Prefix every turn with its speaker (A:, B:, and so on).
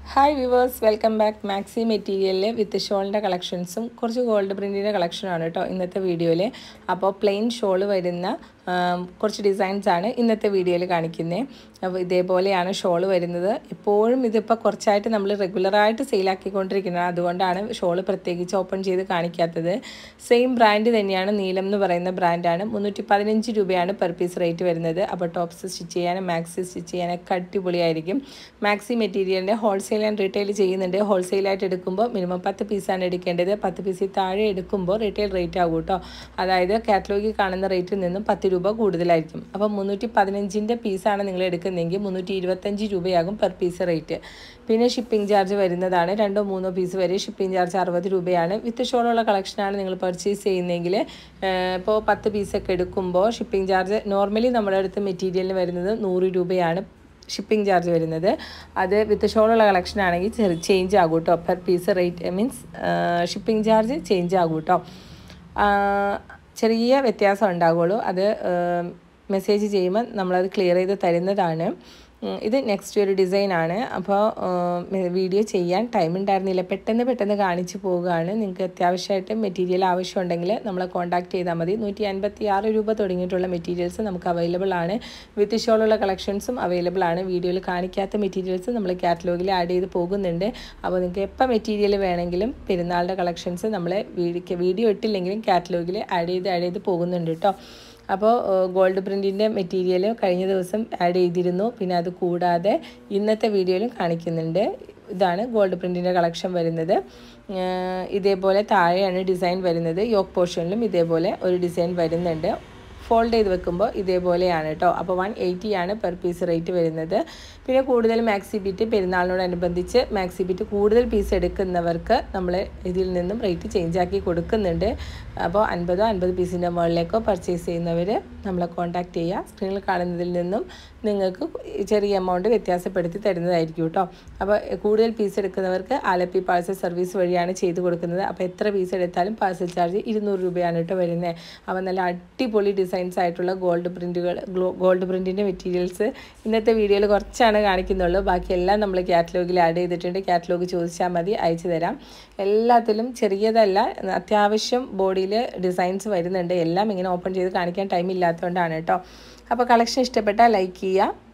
A: hi viewers welcome back maxi മെറ്റീരിയലിൽ with ഷോളിൻ്റെ കളക്ഷൻസും കുറച്ച് ഗോൾഡ് പ്രിൻറ്റിൻ്റെ കളക്ഷനാണ് കേട്ടോ ഇന്നത്തെ വീഡിയോയിൽ അപ്പോൾ പ്ലെയിൻ ഷോൾ വരുന്ന ആം, കുറച്ച് ഡിസൈൻസ് ആണ് ഇന്നത്തെ വീഡിയോയിൽ കാണിക്കുന്നത് അപ്പോൾ ഇതേപോലെയാണ് ഷോൾ വരുന്നത് എപ്പോഴും ഇതിപ്പോൾ കുറച്ചായിട്ട് നമ്മൾ റെഗുലറായിട്ട് സെയിലാക്കിക്കൊണ്ടിരിക്കുന്നത് അതുകൊണ്ടാണ് ഷോൾ പ്രത്യേകിച്ച് ഓപ്പൺ ചെയ്ത് കാണിക്കാത്തത് സെയിം ബ്രാൻഡ് തന്നെയാണ് നീലം എന്ന് പറയുന്ന ബ്രാൻഡാണ് മുന്നൂറ്റി പതിനഞ്ച് രൂപയാണ് പെർ പീസ് റേറ്റ് വരുന്നത് അപ്പോൾ ടോപ്സ് സ്റ്റിച്ച് ചെയ്യാനും മാക്സി സ്റ്റിച്ച് ചെയ്യാനൊക്കെ അടിപൊളിയായിരിക്കും മാക്സി മെറ്റീരിയലിൻ്റെ ഹോൾസെയിൽ ആൻഡ് റീറ്റെയിൽ ചെയ്യുന്നുണ്ട് ഹോൾസെയിലായിട്ട് എടുക്കുമ്പോൾ മിനിമം പത്ത് പീസാണ് എടുക്കേണ്ടത് പത്ത് പീസിൽ താഴെ എടുക്കുമ്പോൾ റീറ്റെയിൽ റേറ്റ് ആകും കേട്ടോ അതായത് കാറ്റലോഗിൽ കാണുന്ന റേറ്റിൽ നിന്നും പത്ത് രൂപ കൂടുതലായിരിക്കും അപ്പോൾ മുന്നൂറ്റി പതിനഞ്ചിൻ്റെ പീസാണ് നിങ്ങൾ എടുക്കുന്നതെങ്കിൽ മുന്നൂറ്റി ഇരുപത്തഞ്ച് രൂപയാകും പെർ പീസ് റേറ്റ് പിന്നെ ഷിപ്പിംഗ് ചാർജ് വരുന്നതാണ് രണ്ടോ മൂന്നോ പീസ് വരെ ഷിപ്പിംഗ് ചാർജ് അറുപത് രൂപയാണ് വിത്ത് ഷോളുള്ള കളക്ഷനാണ് നിങ്ങൾ പർച്ചേസ് ചെയ്യുന്നതെങ്കിൽ ഇപ്പോൾ പത്ത് പീസൊക്കെ എടുക്കുമ്പോൾ ഷിപ്പിംഗ് ചാർജ് നോർമലി നമ്മുടെ അടുത്ത് മെറ്റീരിയലിന് വരുന്നത് നൂറ് രൂപയാണ് ഷിപ്പിംഗ് ചാർജ് വരുന്നത് അത് വിത്ത് ഷോളുള്ള കളക്ഷൻ ആണെങ്കിൽ ചെറിയ ചേഞ്ച് ആകും കേട്ടോ per piece rate means shipping charge change ആകും കേട്ടോ ചെറിയ വ്യത്യാസം ഉണ്ടാകുള്ളൂ അത് മെസ്സേജ് ചെയ്യുമ്പോൾ നമ്മളത് ക്ലിയർ ചെയ്ത് തരുന്നതാണ് ഉം, ഇത് നെക്സ്റ്റ് ഒരു ഡിസൈനാണ് അപ്പോൾ വീഡിയോ ചെയ്യാൻ ടൈം ഉണ്ടായിരുന്നില്ല പെട്ടെന്ന് പെട്ടെന്ന് കാണിച്ചു പോവുകയാണ് നിങ്ങൾക്ക് അത്യാവശ്യമായിട്ട് മെറ്റീരിയൽ ആവശ്യമുണ്ടെങ്കിൽ നമ്മളെ കോൺടാക്ട് ചെയ്താൽ മതി നൂറ്റി അൻപത്തി ആറ് രൂപ തുടങ്ങിയിട്ടുള്ള മെറ്റീരിയൽസ് നമുക്ക് അവൈലബിൾ ആണ് വിത്ത് ഷോളുള്ള കളക്ഷൻസും അവൈലബിൾ ആണ് വീഡിയോയിൽ കാണിക്കാത്ത മെറ്റീരിയൽസ് നമ്മൾ കാറ്റലോഗിൽ ആഡ് ചെയ്ത് പോകുന്നുണ്ട് അപ്പോൾ നിങ്ങൾക്ക് എപ്പോൾ മെറ്റീരിയൽ വേണമെങ്കിലും പെരുന്നാളുടെ കളക്ഷൻസ് നമ്മൾ വീഡിയോ വീഡിയോ ഇട്ടില്ലെങ്കിലും കാറ്റലോഗിൽ ആഡ് ചെയ്ത് ആഡ് ചെയ്ത് പോകുന്നുണ്ട് കേട്ടോ അപ്പോൾ ഗോൾഡ് പ്രിൻറ്റിൻ്റെ മെറ്റീരിയൽ കഴിഞ്ഞ ദിവസം ആഡ് ചെയ്തിരുന്നു പിന്നെ അത് കൂടാതെ ഇന്നത്തെ വീഡിയോയിലും കാണിക്കുന്നുണ്ട് ഇതാണ് ഗോൾഡ് പ്രിൻറ്റിൻ്റെ കളക്ഷൻ വരുന്നത് ഏഹ് ഇതേപോലെ താഴെയാണ് ഡിസൈൻ വരുന്നത് യോക്ക് പോർഷനിലും ഇതേപോലെ ഒരു ഡിസൈൻ വരുന്നുണ്ട് ഫോൾഡ് ചെയ്ത് വെക്കുമ്പോൾ ഇതേപോലെയാണ് കേട്ടോ അപ്പോൾ വൺ എയ്റ്റി ആണ് പെർ പീസ് റേറ്റ് വരുന്നത് പിന്നെ കൂടുതൽ മാക്സി ബിറ്റ് പെരുന്നാളിനോടനുബന്ധിച്ച് മാക്സി ബിറ്റ് കൂടുതൽ പീസ് എടുക്കുന്നവർക്ക് നമ്മൾ ഇതിൽ നിന്നും റേറ്റ് ചേഞ്ച് ആക്കി കൊടുക്കുന്നുണ്ട് അപ്പോൾ അൻപതോ അൻപത് പീസിൻ്റെ മുകളിലേക്കോ പർച്ചേസ് ചെയ്യുന്നവർ നമ്മളെ കോൺടാക്ട് ചെയ്യുക സ്ക്രീനിൽ കാണുന്നതിൽ നിന്നും നിങ്ങൾക്ക് ചെറിയ എമൗണ്ട് വ്യത്യാസപ്പെടുത്തി തരുന്നതായിരിക്കും കേട്ടോ അപ്പോൾ കൂടുതൽ പീസ് എടുക്കുന്നവർക്ക് ആലപ്പി പാഴ്സൽ സർവീസ് വഴിയാണ് ചെയ്ത് കൊടുക്കുന്നത് അപ്പോൾ എത്ര പീസ് എടുത്താലും പാഴ്സൽ ചാർജ് ഇരുന്നൂറ് രൂപയാണ് കേട്ടോ വരുന്നത് അപ്പോൾ നല്ല അടിപൊളി ഡിസൈൻസ് ആയിട്ടുള്ള ഗോൾഡ് പ്രിൻറ്റുകൾ ഗോൾഡ് പ്രിൻറ്റിൻ്റെ മെറ്റീരിയൽസ് ഇന്നത്തെ വീഡിയോയിൽ കുറച്ചാണ് കാണിക്കുന്നുള്ളൂ ബാക്കിയെല്ലാം നമ്മൾ കാറ്റലോഗിൽ ആഡ് ചെയ്തിട്ടുണ്ട് കാറ്റലോഗ് ചോദിച്ചാൽ മതി അയച്ചു തരാം എല്ലാത്തിലും ചെറിയതല്ല അത്യാവശ്യം ബോഡിയിൽ ഡിസൈൻസ് വരുന്നുണ്ട് എല്ലാം ഇങ്ങനെ ഓപ്പൺ ചെയ്ത് കാണിക്കാൻ ടൈം ഇല്ലാത്തതുകൊണ്ടാണ് കേട്ടോ അപ്പോൾ കളക്ഷൻ ഇഷ്ടപ്പെട്ടാൽ ലൈക്ക് ചെയ്യുക